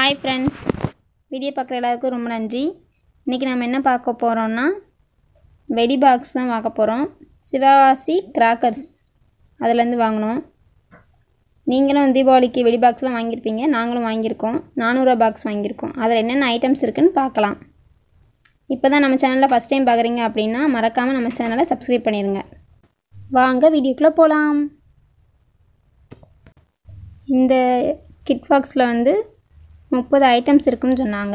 hi friends video பார்க்குற எல்லாருக்கும் ரொம்ப நன்றி இன்றைக்கி நம்ம என்ன பார்க்க போகிறோம்னா வெடி பாக்ஸ் தான் பார்க்க போகிறோம் சிவகாசி கிராக்கர்ஸ் அதுலேருந்து வாங்கினோம் நீங்களும் தீபாவளிக்கு வெடி பாக்ஸ்லாம் வாங்கியிருப்பீங்க நாங்களும் வாங்கியிருக்கோம் நானூறுரூவா பாக்ஸ் வாங்கியிருக்கோம் அதில் என்னென்ன ஐட்டம்ஸ் இருக்குன்னு பார்க்கலாம் இப்போ தான் நம்ம சேனலில் ஃபஸ்ட் டைம் பார்க்குறீங்க அப்படின்னா மறக்காமல் நம்ம சேனலை சப்ஸ்கிரைப் பண்ணிடுங்க வாங்க வீடியோக்குள்ளே போகலாம் இந்த கிட் பாக்ஸில் வந்து முப்பது ஐட்டம்ஸ் இருக்குன்னு சொன்னாங்க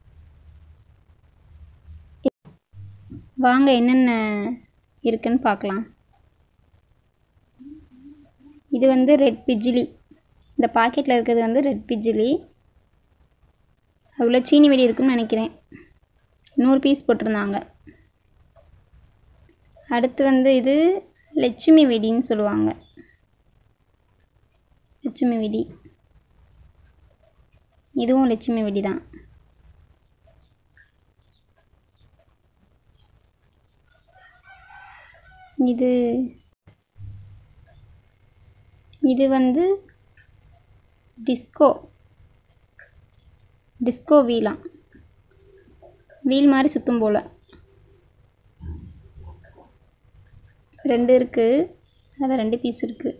வாங்க என்னென்ன இருக்குன்னு பார்க்கலாம் இது வந்து ரெட் பிஜிலி இந்த பாக்கெட்டில் இருக்கிறது வந்து ரெட் பிஜிலி அவ்வளோ சீனி வெடி இருக்குன்னு நினைக்கிறேன் நூறு பீஸ் போட்டிருந்தாங்க அடுத்து வந்து இது லட்சுமி வெடின்னு சொல்லுவாங்க லட்சுமி வெடி இதுவும் லட்சுமி வெடி தான் இது இது வந்து டிஸ்கோ டிஸ்கோ வீலாம் வீல் மாதிரி சுற்றும் போல் ரெண்டு இருக்குது அதில் ரெண்டு பீஸ் இருக்குது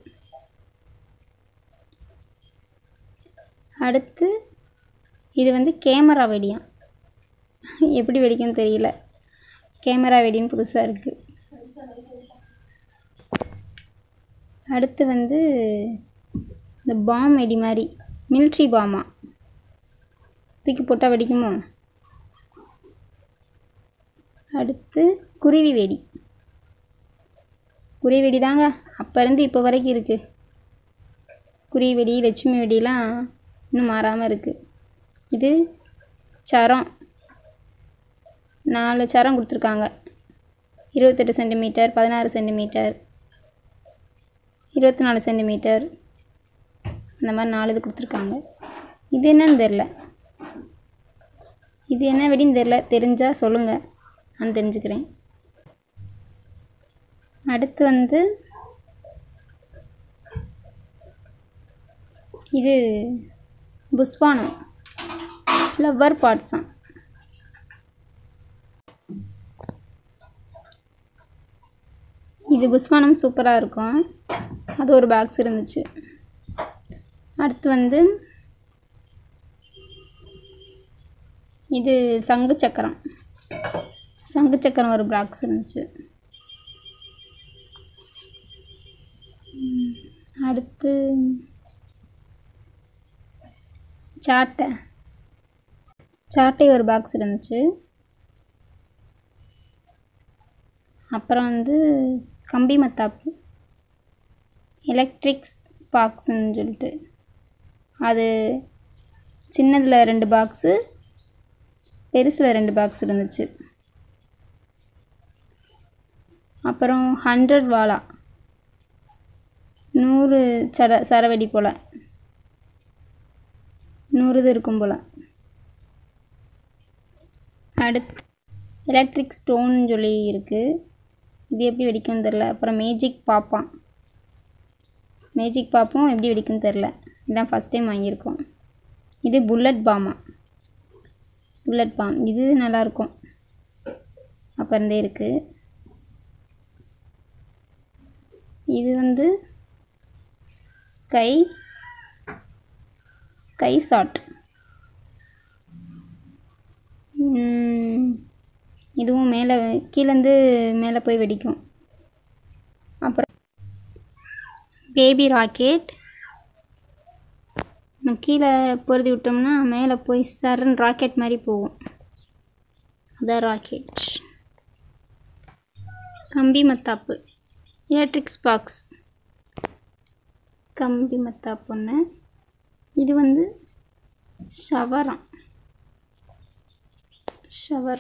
அடுத்து இது வந்து கேமரா வெடியாம் எப்படி வெடிக்கும்னு தெரியல கேமரா வெடின்னு புதுசாக இருக்குது அடுத்து வந்து இந்த பாம் வெடி மாதிரி மில்ட்ரி பாமா தூக்கி போட்டால் வெடிக்குமோ அடுத்து குருவி வெடி குருவி வெடி தாங்க அப்போ இருந்து இப்போ வரைக்கும் இருக்குது குருவி வெடி லட்சுமி வெடிலாம் இன்னும் மாறாமல் இருக்குது இது சரம் நாலு சரம் கொடுத்துருக்காங்க இருபத்தெட்டு சென்டிமீட்டர் பதினாறு சென்டிமீட்டர் இருபத்தி நாலு சென்டிமீட்டர் அந்த மாதிரி நாலு இது கொடுத்துருக்காங்க இது என்னன்னு தெரில இது என்ன வெடின்னு தெரில தெரிஞ்சால் சொல்லுங்கள் நான் தெரிஞ்சுக்கிறேன் அடுத்து வந்து இது புஷ்வானம் ஃப்ளவர் பாட்ஸாம் இது புஷ்வானம் சூப்பராக இருக்கும் அது ஒரு பாக்ஸ் இருந்துச்சு அடுத்து வந்து இது சங்கு சக்கரம் சங்கு சக்கரம் ஒரு பாக்ஸ் இருந்துச்சு ம், அடுத்து சாட்டை சாட்டை ஒரு பாக்ஸ் இருந்துச்சு அப்புறம் வந்து கம்பி மத்தாப்பு எலக்ட்ரிக் ஸ்பாக்ஸ்ன்னு சொல்லிட்டு அது சின்னதில் ரெண்டு பாக்ஸு பெருசில் ரெண்டு பாக்ஸ் இருந்துச்சு அப்புறம் ஹண்ட்ரட் வாலா நூறு சட சரவெடி போல் நூறு இது இருக்கும் போல் அடுத்து எலக்ட்ரிக் ஸ்டோன் சொல்லி இருக்குது இது எப்படி வெடிக்கும்னு தெரில அப்புறம் மேஜிக் பாப்பான் மேஜிக் பாப்பும் எப்படி வெடிக்கும்னு தெரில இதான் ஃபஸ்ட் டைம் வாங்கியிருக்கோம் இது புல்லட் பாமா புல்லட் பாம் இது நல்லாயிருக்கும் அப்போ இருந்தே இருக்குது இது வந்து ஸ்கை ஸ்கை ஷாட் இதுவும் மேலே கீழேருந்து மேலே போய் வெடிக்கும் அப்புறம் பேபி ராக்கெட் நம்ம கீழே பொருதி விட்டோம்னா மேலே போய் சரண் ராக்கெட் மாதிரி போகும் அதான் ராக்கெட் கம்பி மத்தாப்பு எலக்ட்ரிக் ஸ்பாக்ஸ் கம்பி மத்தாப்பு ஒன்று இது வந்து ஷவரம் ஷவர்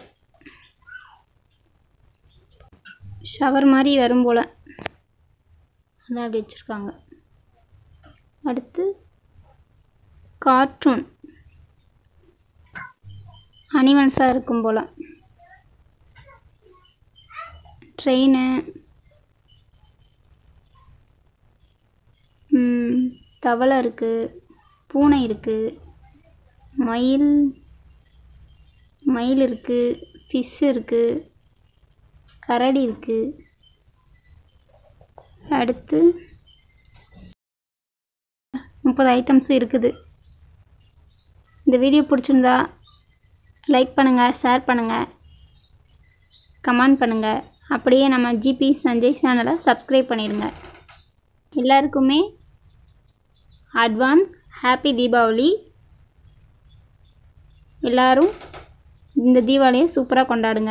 ஷவர் மாதிரி வரும் போல் அதான் அப்படி வச்சுருக்காங்க அடுத்து கார்ட்டூன் அனிமல்ஸாக இருக்கும் போல் ட்ரெயின் தவளை இருக்குது பூனை இருக்குது மயில் மயில் இருக்குது ஃபிஷ் இருக்குது கரடி இருக்குது அடுத்து முப்பது ஐட்டம்ஸ் இருக்குது இந்த வீடியோ பிடிச்சிருந்தா லைக் பண்ணுங்கள் ஷேர் பண்ணுங்கள் கமெண்ட் பண்ணுங்கள் அப்படியே நம்ம ஜிபி சஞ்சய் சேனலை சப்ஸ்கிரைப் பண்ணிடுங்க எல்லாருக்குமே அட்வான்ஸ் ஹாப்பி தீபாவளி எல்லாரும் இந்த தீபாவளியை சூப்பராக கொண்டாடுங்க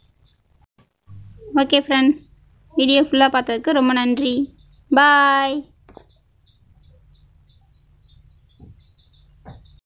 ஓகே ஃப்ரெண்ட்ஸ் வீடியோ ஃபுல்லாக பார்த்ததுக்கு ரொம்ப நன்றி பாய்